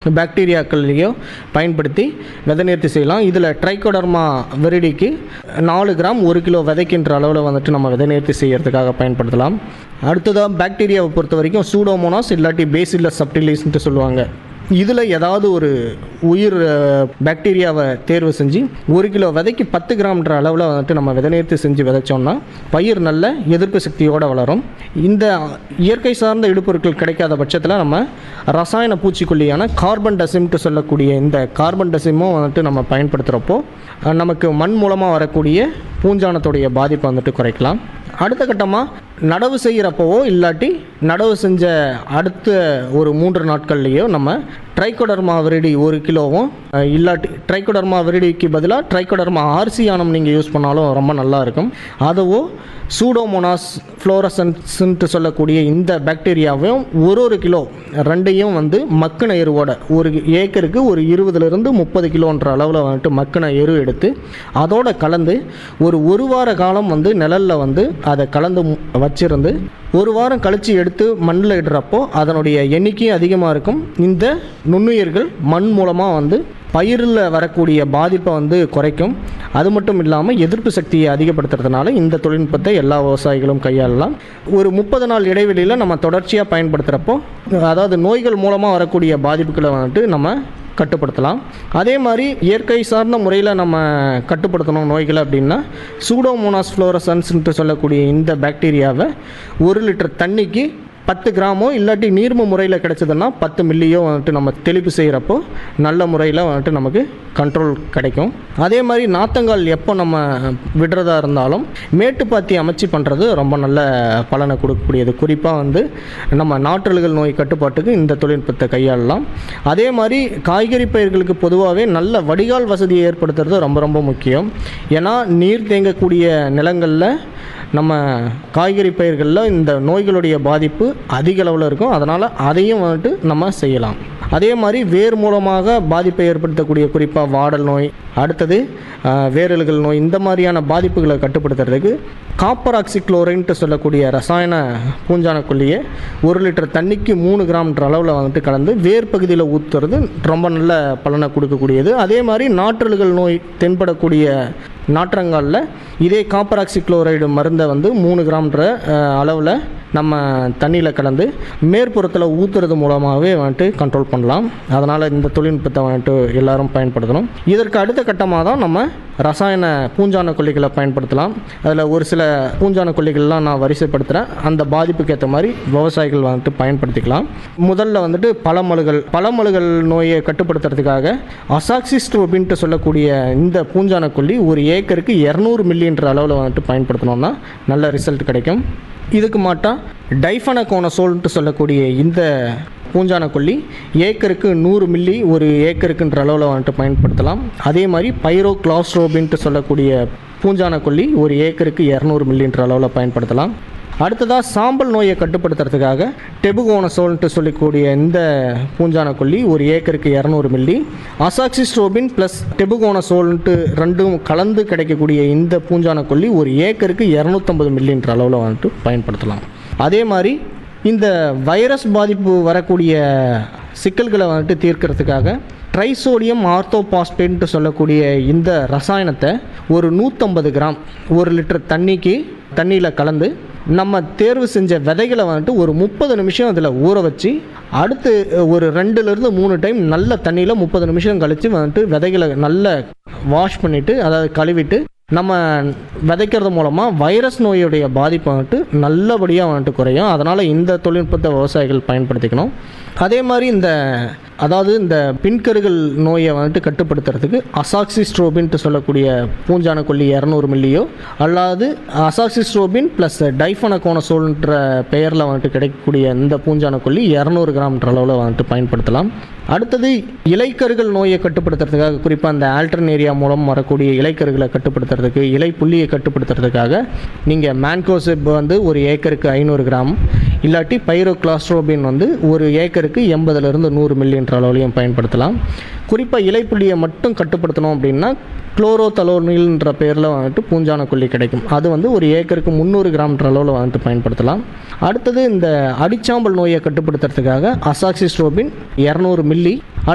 பாக்டீரியாக்கள்லையோ பயன்படுத்தி விதை நேர்த்தி செய்யலாம் இதில் ட்ரைகோடர்மா வெரிடிக்கு நாலு கிராம் ஒரு கிலோ விதைக்கின்ற அளவில் வந்துட்டு நம்ம விதை நேர்த்தி செய்யறதுக்காக பயன்படுத்தலாம் அடுத்ததாக பாக்டீரியாவை பொறுத்த வரைக்கும் சூடோமோனாஸ் இல்லாட்டி பேசில்லஸ் சப்டிலிஸ்ன்ட்டு சொல்லுவாங்க இதில் ஏதாவது ஒரு உயிர் அஹ், பாக்டீரியாவை தேர்வு செஞ்சு ஒரு கிலோ விதைக்கு பத்து கிராம்ன்ற அளவில் வந்துட்டு நம்ம விதை நேர்த்தி செஞ்சு விதைச்சோம்னா பயிர் நல்ல எதிர்ப்பு சக்தியோடு வளரும் இந்த இயற்கை சார்ந்த இடுபொருட்கள் கிடைக்காத பட்சத்தில் நம்ம ரசாயன பூச்சிக்கொல்லியான கார்பன் டசிம்ட்டு சொல்லக்கூடிய இந்த கார்பன் டசிமும் வந்துட்டு நம்ம பயன்படுத்துகிறப்போ அஹ், நமக்கு மண் மூலமாக வரக்கூடிய பூஞ்சானத்துடைய பாதிப்பை வந்துட்டு குறைக்கலாம் அடுத்த கட்டமாக நடவு செய்கிறப்பவோ இல்லாட்டி நடவு செஞ்ச அடுத்த ஒரு மூன்று நாட்கள்லேயோ நம்ம ட்ரைகோடர்மா விரிடி ஒரு கிலோவும் அஹ், இல்லாட்டி ட்ரைகோடர்மா விரிடிக்கு பதிலாக ட்ரைகோடர்மா ஆர்சியானம் நீங்கள் யூஸ் பண்ணாலும் ரொம்ப நல்லா இருக்கும் அதுவோ சூடோமோனாஸ் ஃப்ளோரசன்ஸ்ன்ட்டு சொல்லக்கூடிய இந்த பாக்டீரியாவையும் ஒரு ஒரு கிலோ ரெண்டையும் வந்து மக்கின எருவோட ஒரு ஏக்கருக்கு ஒரு இருபதுலேருந்து முப்பது கிலோன்ற அளவில் வந்துட்டு மக்கின எரு எடுத்து அதோட கலந்து ஒரு ஒரு வார காலம் வந்து நிழலில் வந்து அதை கலந்து மு- வச்சிருந்து ஒரு வாரம் கழித்து எடுத்து மண்ணில் இடுறப்போ அதனுடைய எண்ணிக்கையும் அதிகமாக இருக்கும் இந்த நுண்ணுயிர்கள் மண் மூலமாக வந்து பயிரில் வரக்கூடிய பாதிப்பை வந்து குறைக்கும் அது மட்டும் இல்லாமல் எதிர்ப்பு சக்தியை அதிகப்படுத்துறதுனால இந்த தொழில்நுட்பத்தை எல்லா விவசாயிகளும் கையாளலாம் ஒரு முப்பது நாள் இடைவெளியில் நம்ம தொடர்ச்சியாக பயன்படுத்துகிறப்போ அதாவது நோய்கள் மூலமாக வரக்கூடிய பாதிப்புகளை வந்துட்டு நம்ம கட்டுப்படுத்தலாம் அதே மாதிரி இயற்கை சார்ந்த முறையில் நம்ம கட்டுப்படுத்தணும் நோய்களை அப்படின்னா சூடோமோனாஸ் ஃப்ளோரசன்ஸ்ன்ட்டு சொல்லக்கூடிய இந்த பாக்டீரியாவை ஒரு லிட்டர் தண்ணிக்கு பத்து கிராமோ இல்லாட்டி நீர்ம முறையில் கிடைச்சதுன்னா பத்து மில்லியோ வந்துட்டு நம்ம தெளிப்பு செய்கிறப்போ நல்ல முறையில் வந்துட்டு நமக்கு கண்ட்ரோல் கிடைக்கும் அதே மாதிரி நாத்தங்கால் எப்போ நம்ம விடுறதா இருந்தாலும் மேட்டுப்பாத்தி அமைச்சு பண்ணுறது ரொம்ப நல்ல பலனை கொடுக்கக்கூடியது குறிப்பாக வந்து நம்ம நாற்றல்கள் நோய் கட்டுப்பாட்டுக்கு இந்த தொழில்நுட்பத்தை கையாளலாம் அதே மாதிரி காய்கறி பயிர்களுக்கு பொதுவாகவே நல்ல வடிகால் வசதியை ஏற்படுத்துறது ரொம்ப ரொம்ப முக்கியம் ஏன்னா நீர் தேங்கக்கூடிய நிலங்களில் நம்ம காய்கறி பயிர்களில் இந்த நோய்களுடைய பாதிப்பு அதிக அளவில் இருக்கும் அதனால் அதையும் வந்துட்டு நம்ம செய்யலாம் அதே மாதிரி வேர் மூலமாக பாதிப்பை ஏற்படுத்தக்கூடிய குறிப்பாக வாடல் நோய் அடுத்தது ஆஹ், வேரல்கள் நோய் இந்த மாதிரியான பாதிப்புகளை கட்டுப்படுத்துறதுக்கு காப்பர் ஆக்சிக்ளோரைன்ட்டு சொல்லக்கூடிய ரசாயன பூஞ்சான கொல்லியை ஒரு லிட்டர் தண்ணிக்கு மூணு கிராம்ன்ற அளவில் வந்துட்டு கலந்து வேர் பகுதியில் ஊற்றுறது ரொம்ப நல்ல பலனை கொடுக்கக்கூடியது அதே மாதிரி நாற்றல்கள் நோய் தென்படக்கூடிய நாற்றங்காலில் இதே காப்பர் ஆக்சிக்ளோரைடு மருந்தை வந்து மூணு கிராம்ன்ற அளவில் நம்ம தண்ணியில் கலந்து மேற்புறத்தில் ஊற்றுறது மூலமாகவே வந்துட்டு கண்ட்ரோல் பண்ணலாம் அதனால் இந்த தொழில்நுட்பத்தை வந்துட்டு எல்லாரும் பயன்படுத்தணும் இதற்கு அடுத்த கட்டமாக தான் நம்ம ரசாயன பூஞ்சான கொல்லிகளை பயன்படுத்தலாம் அதில் ஒரு சில பூஞ்சான கொல்லிகள்லாம் நான் வரிசைப்படுத்துகிறேன் அந்த பாதிப்புக்கு ஏற்ற மாதிரி விவசாயிகள் வந்துட்டு பயன்படுத்திக்கலாம் முதல்ல வந்துட்டு பழமழுகள் பழமழுகள் நோயை கட்டுப்படுத்துறதுக்காக அசாக்சிஸ்ட்ரோபின்ட்டு சொல்லக்கூடிய இந்த பூஞ்சான கொல்லி ஒரு ஏக்கருக்கு இரநூறு மில்லின்ற அளவில் வந்துட்டு பயன்படுத்தினோம்னா நல்ல ரிசல்ட் கிடைக்கும் இதுக்கு மாட்டா டைஃபனகோனசோல்ன்ட்டு சொல்லக்கூடிய இந்த பூஞ்சான கொல்லி ஏக்கருக்கு நூறு மில்லி ஒரு ஏக்கருக்குன்ற அளவில் வந்துட்டு பயன்படுத்தலாம் அதே மாதிரி பைரோ கிளாஸ்ட்ரோபின்ட்டு சொல்லக்கூடிய பூஞ்சான கொல்லி ஒரு ஏக்கருக்கு இரநூறு மில்லின்ற அளவில் பயன்படுத்தலாம் அடுத்ததாக சாம்பல் நோயை கட்டுப்படுத்துறதுக்காக டெபுகோனசோல்ன்ட்டு சொல்லக்கூடிய இந்த பூஞ்சான கொல்லி ஒரு ஏக்கருக்கு இரநூறு மில்லி அசாக்சிஸ்ட்ரோபின் ப்ளஸ் டெபுகோனசோல்ன்ட்டு ரெண்டும் கலந்து கிடைக்கக்கூடிய இந்த பூஞ்சான கொல்லி ஒரு ஏக்கருக்கு இரநூத்தம்பது மில்லின்ற அளவில் வந்துட்டு பயன்படுத்தலாம் அதே மாதிரி இந்த வைரஸ் பாதிப்பு வரக்கூடிய சிக்கல்களை வந்துட்டு தீர்க்கறதுக்காக ட்ரைசோடியம் ஆர்த்தோபாஸ்பேட்ன்ட்டு சொல்லக்கூடிய இந்த ரசாயனத்தை ஒரு நூற்றம்பது கிராம் ஒரு லிட்டர் தண்ணிக்கு தண்ணியில் கலந்து நம்ம தேர்வு செஞ்ச விதைகளை வந்துட்டு ஒரு முப்பது நிமிஷம் அதில் ஊற வச்சு அடுத்து ஒரு ரெண்டுலேருந்து மூணு டைம் நல்ல தண்ணியில் முப்பது நிமிஷம் கழித்து வந்துட்டு விதைகளை நல்ல வாஷ் பண்ணிவிட்டு அதாவது கழுவிட்டு நம்ம விதைக்கிறது மூலமாக வைரஸ் நோயுடைய பாதிப்பு வந்துட்டு நல்லபடியாக வந்துட்டு குறையும் அதனால் இந்த தொழில்நுட்பத்தை விவசாயிகள் பயன்படுத்திக்கணும் அதே மாதிரி இந்த அதாவது இந்த பின்கருகள் நோயை வந்துட்டு கட்டுப்படுத்துறதுக்கு அசாக்சிஸ்ட்ரோபின்ட்டு சொல்லக்கூடிய பூஞ்சான கொல்லி இரநூறு மில்லியோ அல்லாது அசாக்சிஸ்ட்ரோபின் ப்ளஸ் டைஃபனகோனசோல்ன்ற பெயரில் வந்துட்டு கிடைக்கக்கூடிய இந்த பூஞ்சான கொல்லி இரநூறு கிராம்ன்ற அளவில் வந்துட்டு பயன்படுத்தலாம் அடுத்தது இலைக்கருகள் நோயை கட்டுப்படுத்துறதுக்காக குறிப்பாக அந்த ஆல்டர்னேரியா மூலம் வரக்கூடிய இலைக்கருகளை கட்டுப்படுத்துறதுக்கு இலை புள்ளியை கட்டுப்படுத்துறதுக்காக நீங்கள் மேன்கோசிப் வந்து ஒரு ஏக்கருக்கு ஐநூறு கிராம் இல்லாட்டி பைரோக்ளாஸ்ட்ரோபின் வந்து ஒரு ஏக்கருக்கு எண்பதுலேருந்து நூறு மில்லின்ற அளவுலையும் பயன்படுத்தலாம் குறிப்பாக இலைப்புள்ளியை மட்டும் கட்டுப்படுத்தணும் அப்படின்னா குளோரோதலோனில்ன்ற பேரில் வந்துட்டு பூஞ்சான கொல்லி கிடைக்கும் அது வந்து ஒரு ஏக்கருக்கு முந்நூறு கிராம்ன்ற அளவில் வந்துட்டு பயன்படுத்தலாம் அடுத்தது இந்த அடிச்சாம்பல் நோயை கட்டுப்படுத்துறதுக்காக அசாக்சிஸ்ட்ரோபின் இரநூறு மில்லி